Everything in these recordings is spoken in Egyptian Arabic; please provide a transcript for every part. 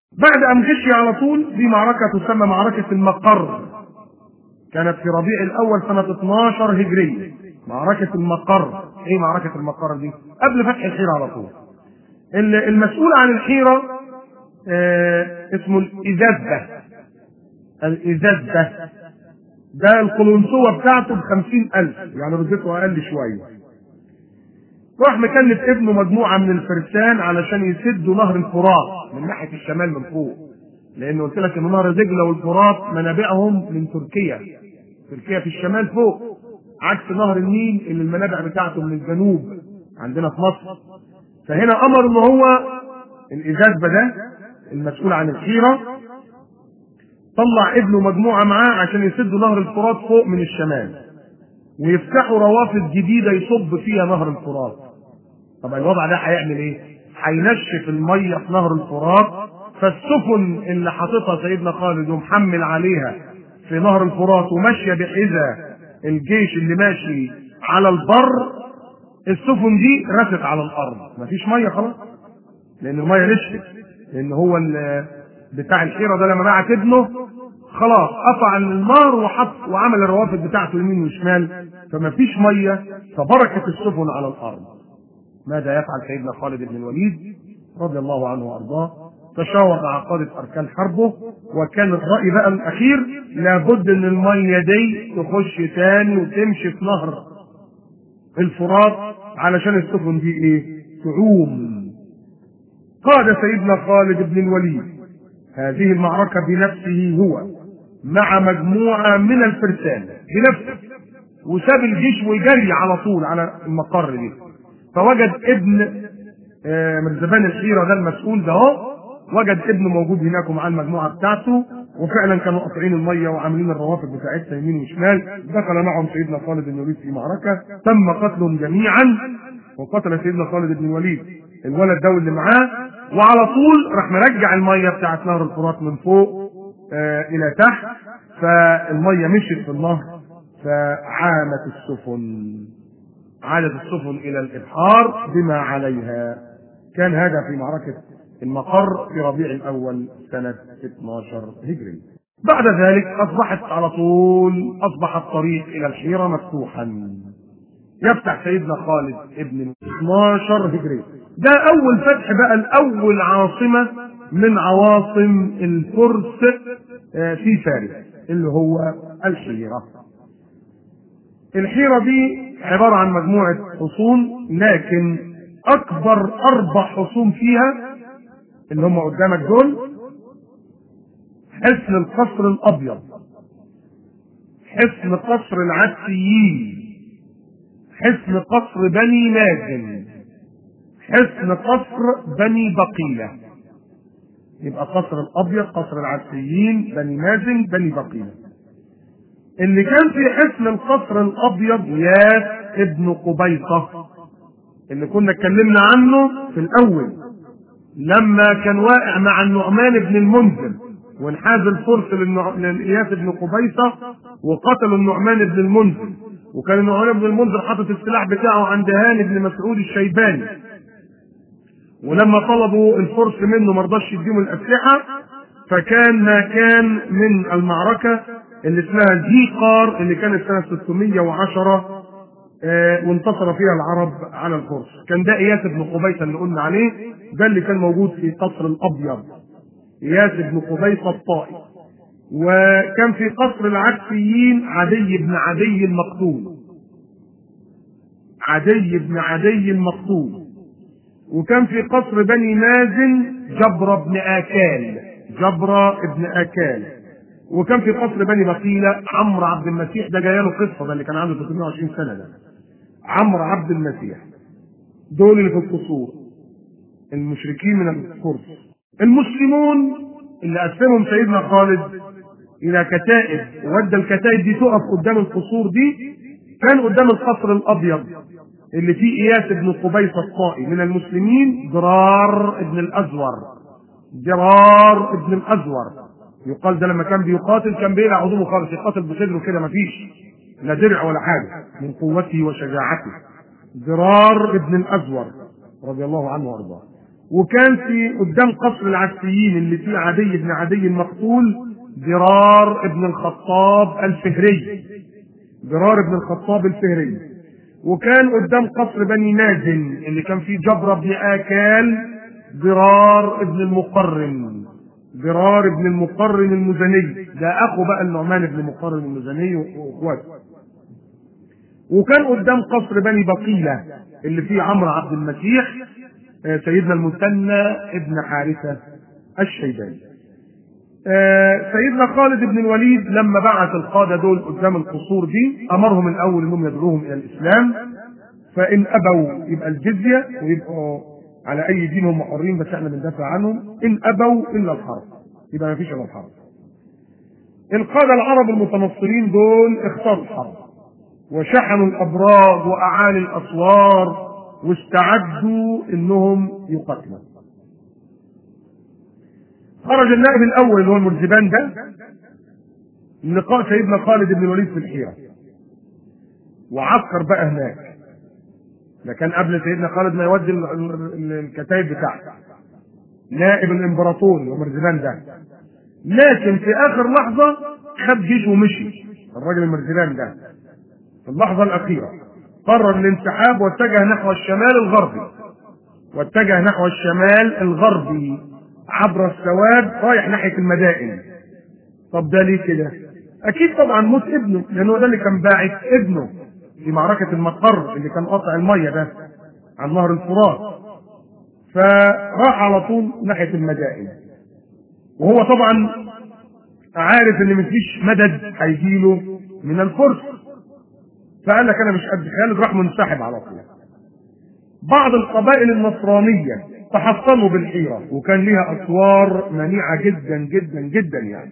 بعد أن غشي على طول دي معركة تسمى معركة المقر كانت في ربيع الأول سنة 12 هجرية معركة المقر إيه معركة المقر دي؟ قبل فتح الحيرة على طول المسؤول عن الحيرة آه اسمه الإزازة الإزازة ده القلنسوة بتاعته بخمسين ألف يعني رتبته أقل شوية راح مكلف ابنه مجموعة من الفرسان علشان يسدوا نهر الفرات من ناحية الشمال من فوق لأن قلت لك إن نهر دجلة والفرات منابعهم من تركيا تركيا في الشمال فوق عكس نهر النيل اللي المنابع بتاعته من الجنوب عندنا في مصر فهنا أمر إن هو الإزاز ده المسؤول عن الحيرة طلع ابنه مجموعة معاه عشان يسدوا نهر الفرات فوق من الشمال ويفتحوا روافد جديدة يصب فيها نهر الفرات طب الوضع ده هيعمل ايه؟ هينشف المية في نهر الفرات فالسفن اللي حاططها سيدنا خالد ومحمل عليها في نهر الفرات وماشية بحذا الجيش اللي ماشي على البر السفن دي رست على الارض مفيش مية خلاص لان المية نشفت لان هو بتاع الحيرة ده لما بعت ابنه خلاص قطع النار وحط وعمل الروافد بتاعته يمين وشمال فما فيش ميه فبركت السفن على الارض ماذا يفعل سيدنا خالد بن الوليد رضي الله عنه وارضاه تشاور مع قادة أركان حربه وكان الرأي بقى الأخير لابد إن المية دي تخش تاني وتمشي في نهر الفرات علشان السفن دي إيه؟ تعوم. قاد سيدنا خالد بن الوليد هذه المعركة بنفسه هو مع مجموعة من الفرسان بنفسه وساب الجيش وجري على طول على المقر دي فوجد ابن من زبان الحيرة ده المسؤول ده اهو وجد ابنه موجود هناك ومعاه المجموعة بتاعته وفعلا كانوا قاطعين المية وعاملين الروافد بتاعتها يمين وشمال دخل معهم سيدنا خالد بن الوليد في معركة تم قتلهم جميعا وقتل سيدنا خالد بن الوليد الولد ده اللي معاه وعلى طول راح مرجع الميه بتاعت نهر الفرات من فوق آه الى تحت فالميه مشيت في النهر فعامت السفن عادت السفن الى الابحار بما عليها كان هذا في معركه المقر في ربيع الاول سنه 12 هجري بعد ذلك اصبحت على طول اصبح الطريق الى الحيره مفتوحا يفتح سيدنا خالد ابن 12 هجري ده اول فتح بقى الاول عاصمة من عواصم الفرس في فارس اللي هو الحيرة الحيرة دي عبارة عن مجموعة حصون لكن اكبر اربع حصون فيها اللي هم قدامك دول حصن القصر الابيض حصن قصر العسيين حصن قصر بني مازن حصن قصر بني بقيلة يبقى قصر الأبيض قصر العسيين بني مازن بني بقيلة اللي كان في حصن القصر الأبيض ياس ابن قبيصة اللي كنا اتكلمنا عنه في الأول لما كان واقع مع النعمان بن المنذر وانحاز الفرس لإياس بن قبيصة وقتلوا النعمان بن المنذر وكان النعمان بن المنذر حاطط السلاح بتاعه عند هاني بن مسعود الشيباني ولما طلبوا الفرس منه ما رضاش يديهم الاسلحه فكان ما كان من المعركه اللي اسمها زيقار اللي كانت سنه 610 آه وانتصر فيها العرب على الفرس كان ده اياس بن قبيصه اللي قلنا عليه ده اللي كان موجود في قصر الابيض اياس بن قبيصه الطائي وكان في قصر العكسيين عدي بن عدي المقتول عدي بن عدي المقتول وكان في قصر بني مازن جبر بن آكال جبر بن آكال وكان في قصر بني بقيلة عمرو عبد المسيح ده جايله قصة ده اللي كان عنده 320 سنة ده عمرو عبد المسيح دول اللي في القصور المشركين من الفرس المسلمون اللي قسمهم سيدنا خالد الى كتائب وودى الكتائب دي تقف قدام القصور دي كان قدام القصر الابيض اللي فيه اياس بن قبيصة الطائي من المسلمين درار ابن الازور درار ابن الازور يقال ده لما كان بيقاتل كان بيقلع عضوه خالص يقاتل بصدره كده مفيش لا درع ولا حاجه من قوته وشجاعته درار ابن الازور رضي الله عنه وارضاه وكان في قدام قصر العسكريين اللي فيه عدي بن عدي المقتول ضرار ابن الخطاب الفهري ضرار ابن الخطاب الفهري وكان قدام قصر بني مازن اللي كان فيه جبر بن آكال ضرار ابن المقرن ضرار ابن المقرن المزني ده اخو بقى النعمان بن المقرن المزني واخواته وكان قدام قصر بني بقيلة اللي فيه عمرو عبد المسيح سيدنا المثنى ابن حارثة الشيباني سيدنا خالد بن الوليد لما بعث القادة دول قدام القصور دي أمرهم الأول أنهم يدعوهم إلى الإسلام فإن أبوا يبقى الجزية ويبقوا على أي دين هم حرين بس احنا بندافع عنهم إن أبوا إلا الحرب يبقى ما فيش إلا الحرب القادة العرب المتنصرين دول اختاروا الحرب وشحنوا الأبراج وأعالي الأسوار واستعدوا انهم يقتلوا خرج النائب الاول اللي هو المرزبان ده لقاء سيدنا خالد بن الوليد في الحيره وعسكر بقى هناك ده كان قبل سيدنا خالد ما يودي الكتائب بتاعته نائب الامبراطور اللي هو مرزبان ده لكن في اخر لحظه خد جيش ومشي الراجل المرزبان ده في اللحظه الاخيره قرر الانسحاب واتجه نحو الشمال الغربي واتجه نحو الشمال الغربي عبر السواد رايح ناحيه المدائن طب ده ليه كده؟ اكيد طبعا موت ابنه لانه ده اللي كان باعث ابنه في معركه المقر اللي كان قاطع الميه ده عن نهر الفرات فراح على طول ناحيه المدائن وهو طبعا عارف ان مفيش مدد هيجيله من الفرس فقال لك انا مش قد خالد راح منسحب على طول بعض القبائل النصرانيه تحصنوا بالحيره وكان ليها اسوار منيعه جدا جدا جدا يعني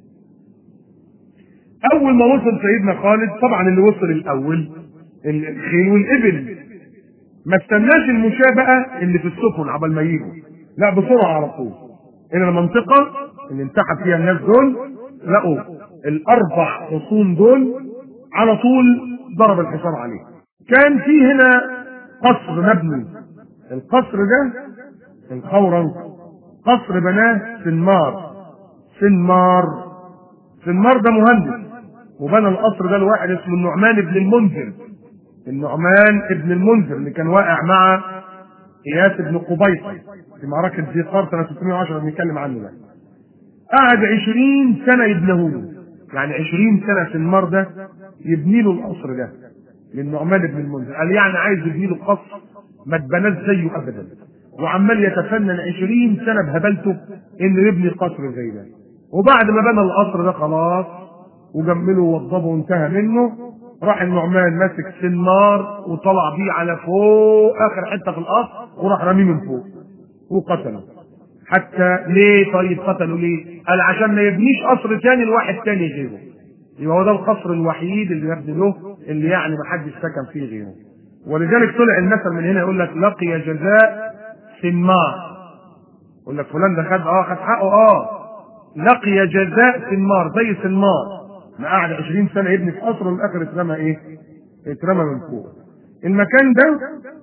اول ما وصل سيدنا خالد طبعا اللي وصل الاول الخيل والابل ما استناش المشاة بقى اللي في السفن عبال ما يجوا لا بسرعه على طول الى المنطقه اللي انسحب فيها الناس دول لقوا الاربع حصون دول على طول ضرب الحصار عليه كان في هنا قصر مبني القصر ده الخورنق قصر بناه سنمار سنمار سنمار ده مهندس وبنى القصر ده لواحد اسمه النعمان بن المنذر النعمان ابن المنذر اللي كان واقع مع اياس بن قبيصه في معركه ذي سنه 610 بنتكلم عنه ده قعد 20 سنه يبنيه له يعني 20 سنه سنمار ده يبني له القصر ده للنعمان بن المنذر قال يعني عايز يبني له قصر ما اتبناش زيه ابدا وعمال يتفنن 20 سنه بهبلته انه يبني قصر زي ده وبعد ما بنى القصر ده خلاص وجمله ووضبه وانتهى منه راح النعمان ماسك سنار وطلع بيه على فوق اخر حته في القصر وراح راميه من فوق وقتله حتى ليه طيب قتلوا ليه؟ قال عشان ما يبنيش قصر تاني لواحد تاني غيره يبقى هو ده القصر الوحيد اللي يبني له اللي يعني ما حدش سكن فيه غيره ولذلك طلع المثل من هنا يقول لك لقي جزاء سنمار يقول لك فلان ده خد اه خد حقه اه لقي جزاء سنمار زي سنمار ما قعد 20 سنه يبني في قصر والاخر اترمى ايه؟ اترمى من فوق المكان ده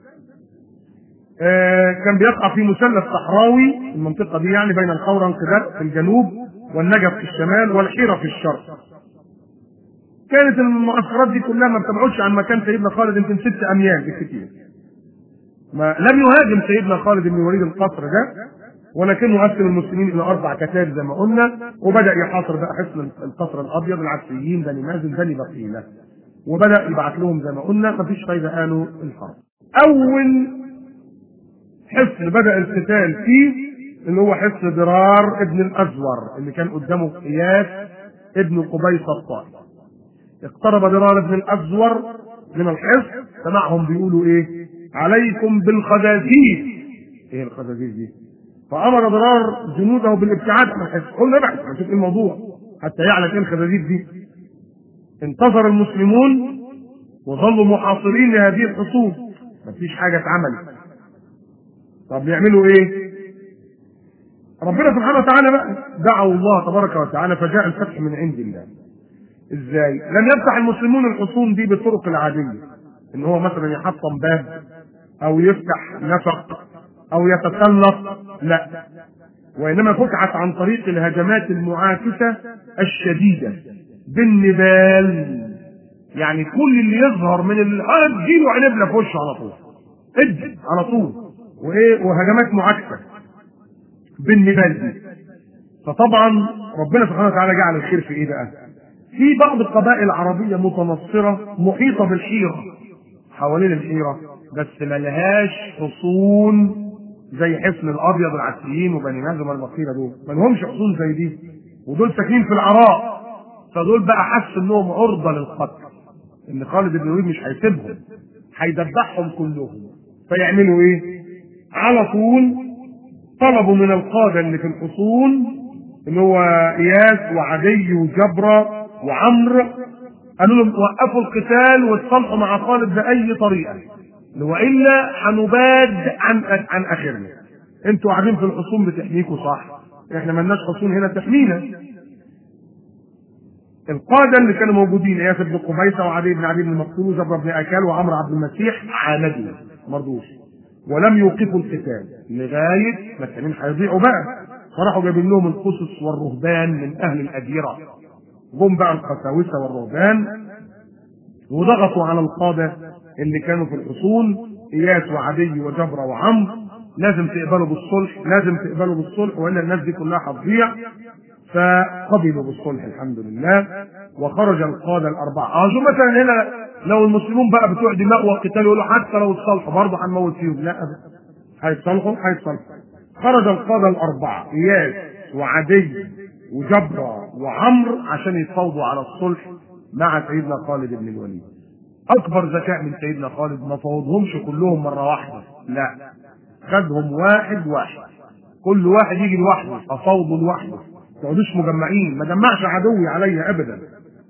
آه كان بيقع في مثلث صحراوي المنطقه دي يعني بين الخورنق ده في الجنوب والنجف في الشمال والحيره في الشرق كانت المعسكرات دي كلها ما بتبعدش عن مكان سيدنا خالد يمكن ست اميال بالكثير. ما لم يهاجم سيدنا خالد بن الوليد القصر ده ولكنه قسم المسلمين الى اربع كتائب زي ما قلنا وبدا يحاصر بقى حصن القصر الابيض العسكريين بني مازن بني بقيله وبدا يبعث لهم زي ما قلنا ما فيش فايده قالوا الحرب. اول حصن بدا القتال فيه اللي هو حصن ضرار ابن الازور اللي كان قدامه قياس ابن قبيصه الطائي. اقترب ضرار بن الازور من الحصن سمعهم بيقولوا ايه عليكم بالخزازير ايه الخزازير دي فامر ضرار جنوده بالابتعاد عن الحصن قلنا ابعد نشوف ايه الموضوع حتى يعلم ايه الخزازير دي انتصر المسلمون وظلوا محاصرين لهذه الحصون مفيش حاجه اتعملت طب يعملوا ايه ربنا سبحانه وتعالى بقى دعوا الله تبارك وتعالى فجاء الفتح من عند الله ازاي؟ لم يفتح المسلمون الحصون دي بالطرق العاديه ان هو مثلا يحطم باب او يفتح نفق او يتسلط لا وانما فتحت عن طريق الهجمات المعاكسه الشديده بالنبال يعني كل اللي يظهر من الارض اديله عنبله في وشه على طول ادي على طول وايه وهجمات معاكسه بالنبال دي فطبعا ربنا سبحانه وتعالى جعل الخير في ايه بقى؟ في بعض القبائل العربيه متنصره محيطه بالحيره حوالين الحيره بس ملهاش حصون زي حصن الابيض العسيين وبني نازم المصيره دول ما لهمش حصون زي دي ودول ساكنين في العراء فدول بقى حسوا انهم عرضه للقتل ان خالد بن الوليد مش هيسيبهم هيدبحهم كلهم فيعملوا ايه؟ على طول طلبوا من القاده اللي في الحصون اللي هو اياس وعدي وجبره وعمرو قالوا لهم وقفوا القتال واتصالحوا مع خالد باي طريقه والا هنباد عن عن اخرنا انتوا قاعدين في الحصون بتحميكوا صح احنا مالناش حصون هنا تحمينا القاده اللي كانوا موجودين اياس بن قبيصه وعدي بن عدي بن مقتول وجبر بن اكال وعمرو عبد المسيح عاندوا مرضوش ولم يوقفوا القتال لغايه ما التانيين هيضيعوا بقى فراحوا جايبين لهم القسس والرهبان من اهل الاديره جم بقى القساوسه والرهبان وضغطوا على القاده اللي كانوا في الحصون اياس وعدي وجبره وعمرو لازم تقبلوا بالصلح لازم تقبلوا بالصلح والا الناس دي كلها هتضيع فقبلوا بالصلح الحمد لله وخرج القاده الاربعه اه شوف مثلا هنا لو المسلمون بقى بتوع دماء وقتال يقولوا حتى لو اتصالحوا برضه هنموت فيهم لا ابدا هيتصالحوا هيتصالحوا خرج القاده الاربعه اياس وعدي وجبره وعمرو عشان يتفاوضوا على الصلح مع سيدنا خالد بن الوليد اكبر ذكاء من سيدنا خالد ما فوضهمش كلهم مره واحده لا خدهم واحد واحد كل واحد يجي لوحده افوضه لوحده ما تقعدوش مجمعين ما جمعش عدوي عليا ابدا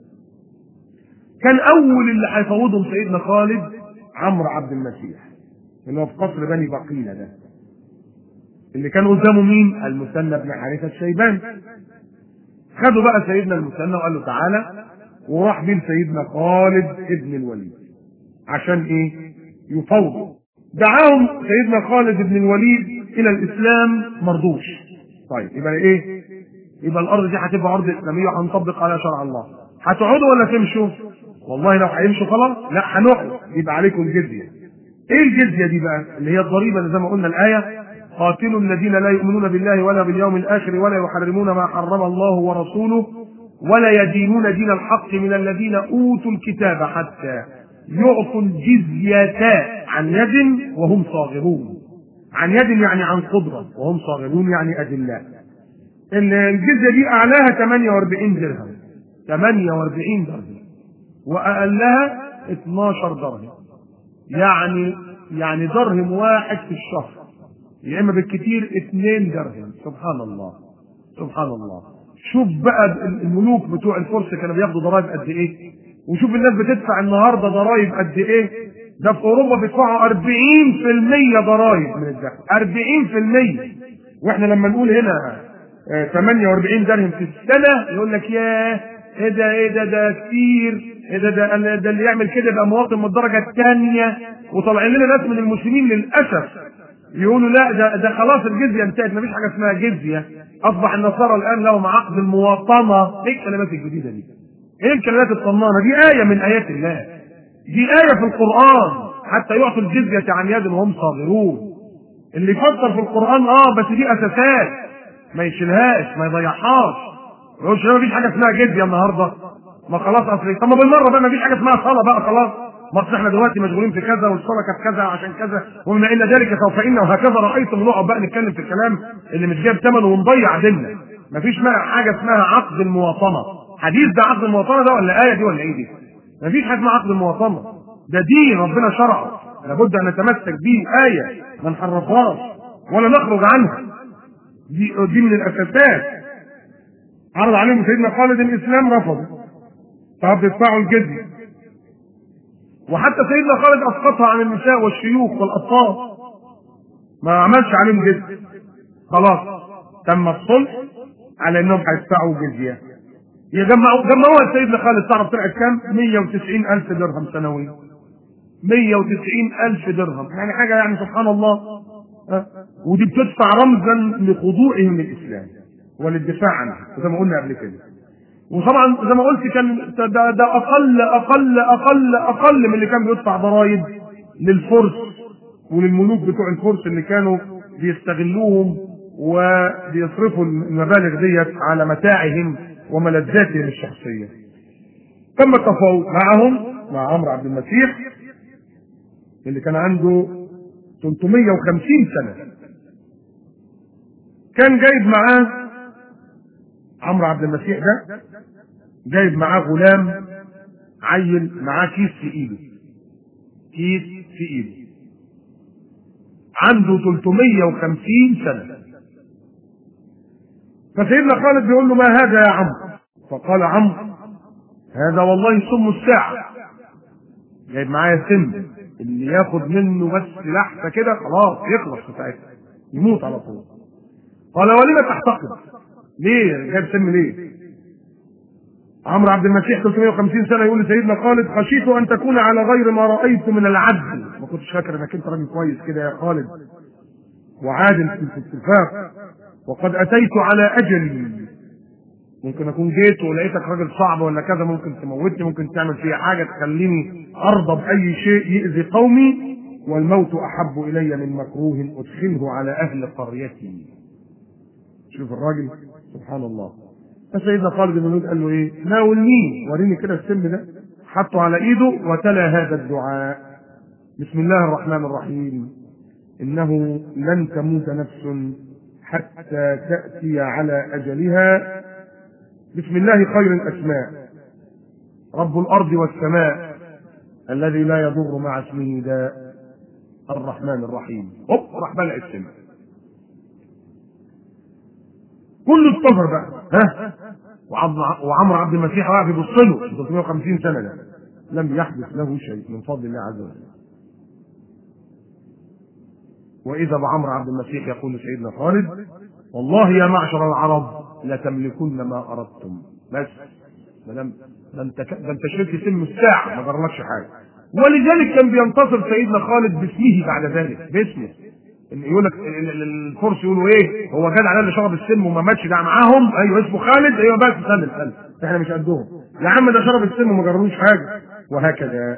كان اول اللي هيفوضهم سيدنا خالد عمرو عبد المسيح اللي هو في قصر بني بقيله ده اللي كان قدامه مين المثنى بن حارثه الشيباني خدوا بقى سيدنا المثنى وقال له تعالى وراح بيه سيدنا خالد ابن الوليد عشان ايه يفوضوا دعاهم سيدنا خالد بن الوليد الى الاسلام مرضوش طيب يبقى ايه يبقى الارض دي هتبقى ارض اسلاميه وهنطبق عليها شرع الله هتقعدوا ولا تمشوا والله لو هيمشوا خلاص لا هنقعد يبقى عليكم الجزيه ايه الجزيه دي بقى اللي هي الضريبه اللي زي ما قلنا الايه قاتلوا الذين لا يؤمنون بالله ولا باليوم الاخر ولا يحرمون ما حرم الله ورسوله ولا يدينون دين الحق من الذين اوتوا الكتاب حتى يعطوا الجزية عن يد وهم صاغرون عن يد يعني عن قدرة وهم صاغرون يعني أدلاء الجزية دي أعلاها 48 درهم 48 درهم وأقلها 12 درهم يعني يعني درهم واحد في الشهر يا إما بالكثير 2 درهم سبحان الله سبحان الله شوف بقى الملوك بتوع الفرس كانوا بياخدوا ضرائب قد ايه وشوف الناس بتدفع النهارده ضرائب قد ايه ده في اوروبا بيدفعوا 40% ضرائب من الدخل 40% واحنا لما نقول هنا 48 درهم في السنه يقول لك ياه ايه ده ايه ده ده كتير ايه ده ده, ده اللي يعمل كده يبقى مواطن من الدرجه الثانيه وطالعين لنا ناس من المسلمين للاسف يقولوا لا ده ده خلاص الجزيه انتهت مفيش حاجه اسمها جزيه اصبح النصارى الان لهم عقد المواطنه ايه الكلمات الجديده دي؟ ايه الكلمات الطنانه دي ايه من ايات الله دي ايه في القران حتى يعطوا الجزيه عن يد وهم صاغرون اللي يفكر في القران اه بس دي اساسات ما يشيلهاش ما يضيعهاش ما يقولش ما فيش حاجه اسمها جزيه النهارده ما خلاص اصل طب ما بالمره بقى ما فيش حاجه اسمها صلاه بقى خلاص ما اصل احنا دلوقتي مشغولين في كذا والصلاه كانت كذا عشان كذا وبما ان ذلك سوف ان وهكذا رايتم نقعد بقى نتكلم في الكلام اللي مش جايب ثمنه ونضيع ديننا مفيش حاجه اسمها عقد المواطنه حديث ده عقد المواطنه ده ولا ايه دي ولا ايه دي مفيش حاجه اسمها عقد المواطنه ده دين ربنا شرعه لابد ان نتمسك به ايه ما نحرفهاش ولا نخرج عنها دي دي من الاساسات عرض عليهم سيدنا خالد الاسلام رفضوا طب يدفعوا الجزيه وحتى سيدنا خالد اسقطها عن النساء والشيوخ والاطفال ما عملش عليهم جزيه خلاص تم الصلح على انهم هيدفعوا جزيه يجمعوا جمعوها سيدنا خالد تعرف طلعت كام؟ 190 ألف درهم سنويا 190 ألف درهم يعني حاجة يعني سبحان الله ودي بتدفع رمزا لخضوعهم للاسلام وللدفاع عنه زي ما قلنا قبل كده وطبعا زي ما قلت كان ده, ده اقل اقل اقل اقل من اللي كان بيدفع ضرائب للفرس وللملوك بتوع الفرس اللي كانوا بيستغلوهم وبيصرفوا المبالغ ديت على متاعهم وملذاتهم الشخصيه. تم التفاوض معهم مع عمرو عبد المسيح اللي كان عنده 350 سنه. كان جايب معاه عمرو عبد المسيح ده جايب معاه غلام عيل معاه كيس في ايده كيس في ايده عنده 350 سنه فسيدنا خالد بيقول له ما هذا يا عمرو فقال عمرو هذا والله سم الساعه جايب معايا سم اللي ياخد منه بس لحظه كده خلاص يخلص في ساعتها يموت على طول قال ولم تحتقد ليه جاب سم ليه عمرو عبد المسيح 350 سنه يقول لسيدنا خالد خشيت ان تكون على غير ما رايت من العدل ما كنتش فاكر انك انت راجل كويس كده يا خالد وعادل في الاتفاق وقد اتيت على اجلي ممكن اكون جيت ولقيتك راجل صعب ولا كذا ممكن تموتني ممكن تعمل فيها حاجه تخليني ارضى باي شيء يؤذي قومي والموت احب الي من مكروه ادخله على اهل قريتي شوف الراجل سبحان الله فسيدنا خالد بن الوليد قال له ايه؟ ناولني وريني كده السم ده حطه على ايده وتلا هذا الدعاء بسم الله الرحمن الرحيم انه لن تموت نفس حتى تاتي على اجلها بسم الله خير الاسماء رب الارض والسماء الذي لا يضر مع اسمه داء الرحمن الرحيم هوب راح بلع السم كله اتصبر بقى ها وعمرو عبد المسيح واقف يبص له 350 سنه ده لم يحدث له شيء من فضل الله عز وجل واذا بعمرو عبد المسيح يقول لسيدنا خالد والله يا معشر العرب لتملكن ما اردتم بس ما دام ده انت ده انت شلت سم الساعه ما جرالكش حاجه ولذلك كان بينتصر سيدنا خالد باسمه بعد ذلك باسمه ان يقول لك الفرس يقولوا ايه هو جدع ده اللي شرب السم وما ماتش ده معاهم ايوه اسمه خالد ايوه بس سلم سلم احنا مش قدهم يا عم ده شرب السم وما جربوش حاجه وهكذا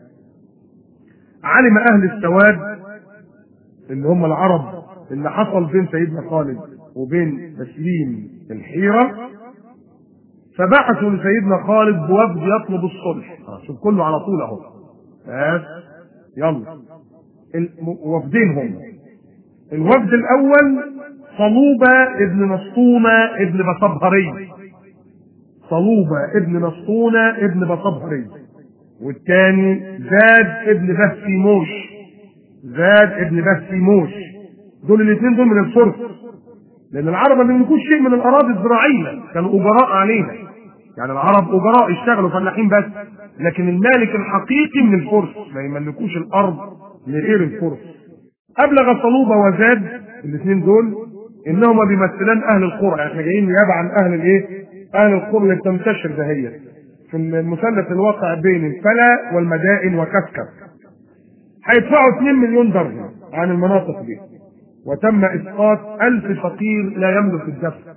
علم اهل السواد اللي هم العرب اللي حصل بين سيدنا خالد وبين تسليم الحيره فبعثوا لسيدنا خالد بوفد يطلب الصلح شوف كله على طول اهو بس يلا وفدين هم الوفد الاول صلوبة ابن نسطونة ابن بصبهري صلوبة ابن نسطونة ابن بصبهري والثاني زاد ابن بهسي موش زاد ابن بهسي موش دول الاثنين دول من الفرس لان العرب ما بيملكوش شيء من الاراضي الزراعيه كانوا اجراء علينا يعني العرب اجراء يشتغلوا فلاحين بس لكن المالك الحقيقي من الفرس ما يملكوش الارض لغير الفرس ابلغ صلوبه وزاد الاثنين دول انهما بيمثلان اهل القرى يعني احنا جايين نيابه عن اهل الايه؟ اهل القرى اللي بتنتشر دهية في المثلث الواقع بين الفلا والمدائن وكسكس هيدفعوا 2 مليون درهم عن المناطق دي وتم اسقاط ألف فقير لا يملك الدفع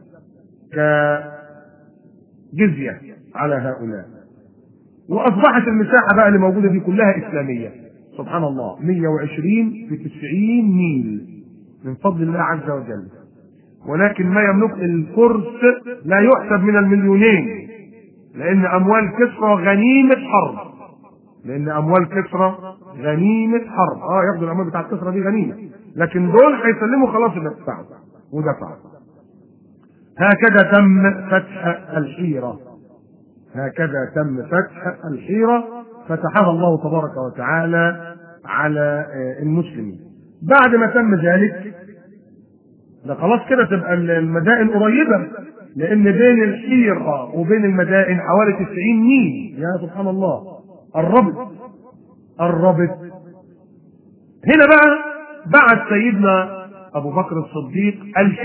كجزية على هؤلاء واصبحت المساحة بقى اللي موجودة دي كلها اسلامية سبحان الله 120 في 90 ميل من فضل الله عز وجل ولكن ما يملك الفرس لا يحسب من المليونين لان اموال كسرى غنيمة حرب لان اموال كسرى غنيمة حرب اه ياخدوا الاموال بتاعت كسرى دي غنيمة لكن دول هيسلموا خلاص اللي دفعوا ودفعوا هكذا تم فتح الحيرة هكذا تم فتح الحيرة فتحها الله تبارك وتعالى على المسلمين بعد ما تم ذلك ده خلاص كده تبقى المدائن قريبة لأن بين الحيرة وبين المدائن حوالي 90 ميل يا سبحان الله قربت قربت هنا بقى بعت سيدنا أبو بكر الصديق 2000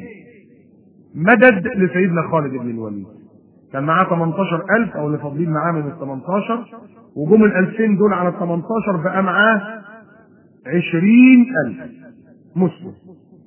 مدد لسيدنا خالد بن الوليد كان معاه 18000 او اللي فاضلين معاه من ال 18 وجم ال 2000 دول على ال 18 بقى معاه 20000 مسلم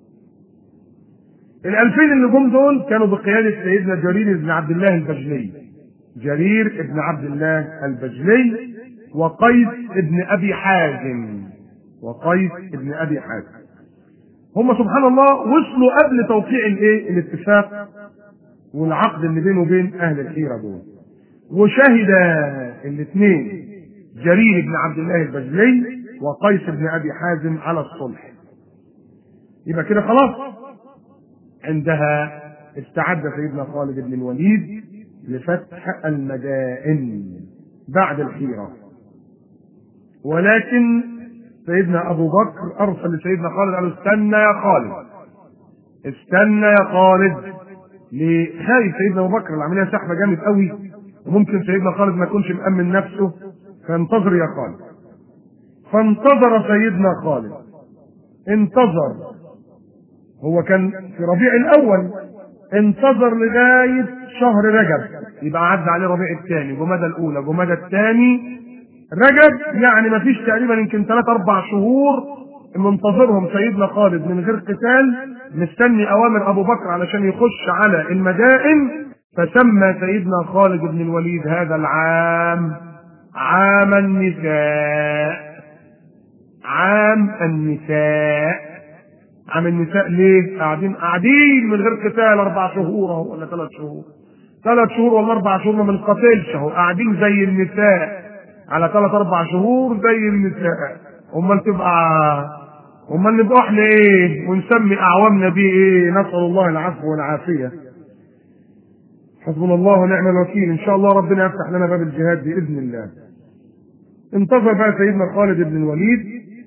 الألفين اللي جم دول كانوا بقيادة سيدنا جرير بن عبد الله البجلي جرير بن عبد الله البجلي وقيس بن أبي حازم وقيس بن أبي حازم هم سبحان الله وصلوا قبل توقيع الايه الاتفاق والعقد اللي بينه وبين اهل الحيره دول وشهد الاثنين جرير بن عبد الله البجلي وقيس بن ابي حازم على الصلح يبقى كده خلاص عندها استعد سيدنا خالد بن الوليد لفتح المدائن بعد الحيره ولكن سيدنا ابو بكر ارسل لسيدنا خالد قال له استنى يا خالد استنى يا خالد لخايف سيدنا ابو بكر العمليه سحبه جامد قوي وممكن سيدنا خالد ما يكونش مأمن نفسه فانتظر يا خالد فانتظر سيدنا خالد انتظر هو كان في ربيع الاول انتظر لغايه شهر رجب يبقى عدى عليه ربيع الثاني جمادى الاولى جمادى الثاني رجب يعني ما فيش تقريبا يمكن ثلاث اربع شهور منتظرهم سيدنا خالد من غير قتال مستني اوامر ابو بكر علشان يخش على المدائن فسمى سيدنا خالد بن الوليد هذا العام عام النساء عام النساء عام النساء ليه؟ قاعدين قاعدين من غير قتال اربع شهور اهو ولا ثلاث شهور ثلاث شهور ولا اربع شهور ما بنقاتلش اهو قاعدين زي النساء على ثلاث اربع شهور زي النساء امال تبقى امال نبقى احنا ايه ونسمي اعوامنا بيه ايه نسال الله العفو والعافيه حسبنا الله ونعم الوكيل ان شاء الله ربنا يفتح لنا باب الجهاد باذن الله انتظر بقى سيدنا خالد بن الوليد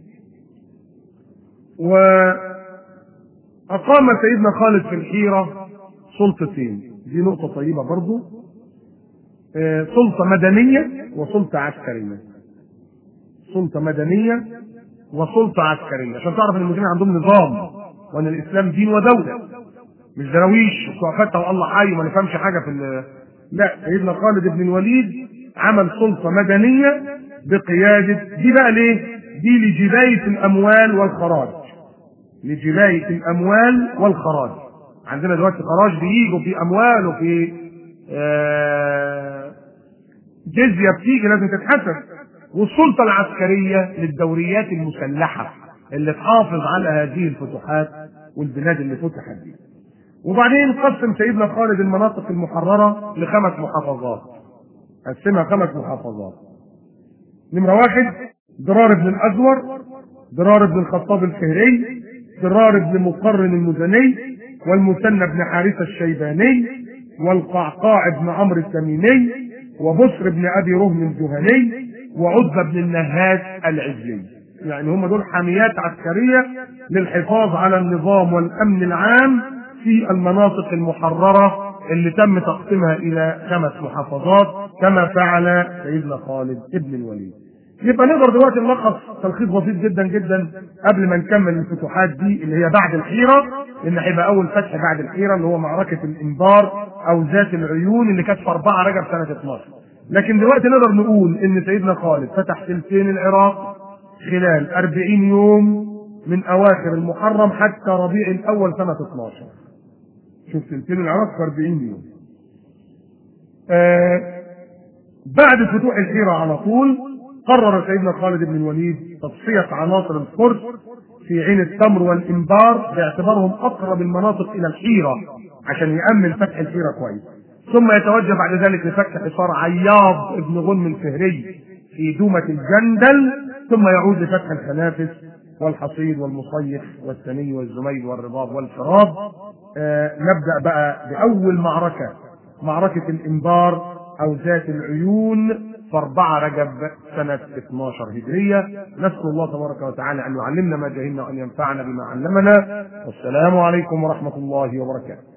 وأقام سيدنا خالد في الحيرة سلطتين دي نقطة طيبة برضو آه، سلطة مدنية وسلطة عسكرية سلطة مدنية وسلطة عسكرية عشان تعرف ان المسلمين عندهم نظام وان الاسلام دين ودولة مش دراويش وقفات والله حي وما نفهمش حاجة في ال- لا سيدنا خالد بن الوليد عمل سلطة مدنية بقيادة دي بقى ليه؟ دي لجباية الأموال والخراج لجباية الأموال والخراج عندنا دلوقتي خراج بيجوا في أموال وفي آه، جزية بتيجي لازم تتحسب والسلطة العسكرية للدوريات المسلحة اللي تحافظ على هذه الفتوحات والبلاد اللي فتحت دي وبعدين قسم سيدنا خالد المناطق المحررة لخمس محافظات قسمها خمس محافظات نمرة واحد ضرار بن الأزور ضرار بن الخطاب الفهري ضرار بن مقرن المزني والمثنى بن حارثة الشيباني والقعقاع بن عمرو التميمي وبصر بن أبي رهم الجهني وعتبة بن النهاد العجلي يعني هم دول حاميات عسكرية للحفاظ على النظام والأمن العام في المناطق المحررة اللي تم تقسيمها إلى خمس محافظات كما فعل سيدنا خالد ابن الوليد يبقى نقدر دلوقتي نلخص تلخيص بسيط جدا جدا قبل ما نكمل الفتوحات دي اللي هي بعد الحيرة لأن هيبقى أول فتح بعد الحيرة اللي هو معركة الإنبار أو ذات العيون اللي كانت في 4 رجب سنة 12 لكن دلوقتي نقدر نقول إن سيدنا خالد فتح ثلثين العراق خلال 40 يوم من أواخر المحرم حتى ربيع الأول سنة 12 شوف ثلثين العراق في 40 يوم آه بعد فتوح الحيرة على طول قرر سيدنا خالد بن الوليد تصفية عناصر الفرس في عين التمر والإنبار باعتبارهم أقرب المناطق إلى الحيرة عشان يأمن فتح الحيرة كويس ثم يتوجه بعد ذلك لفتح حصار عياض بن غنم الفهري في دومة الجندل ثم يعود لفتح الخنافس والحصيد والمصيف والثني والزميل والرباط والفراد آه نبدأ بقى بأول معركة معركة الإنبار أو ذات العيون في 4 رجب سنة 12 هجرية نسأل الله تبارك وتعالى أن يعلمنا ما جهلنا وأن ينفعنا بما علمنا والسلام عليكم ورحمة الله وبركاته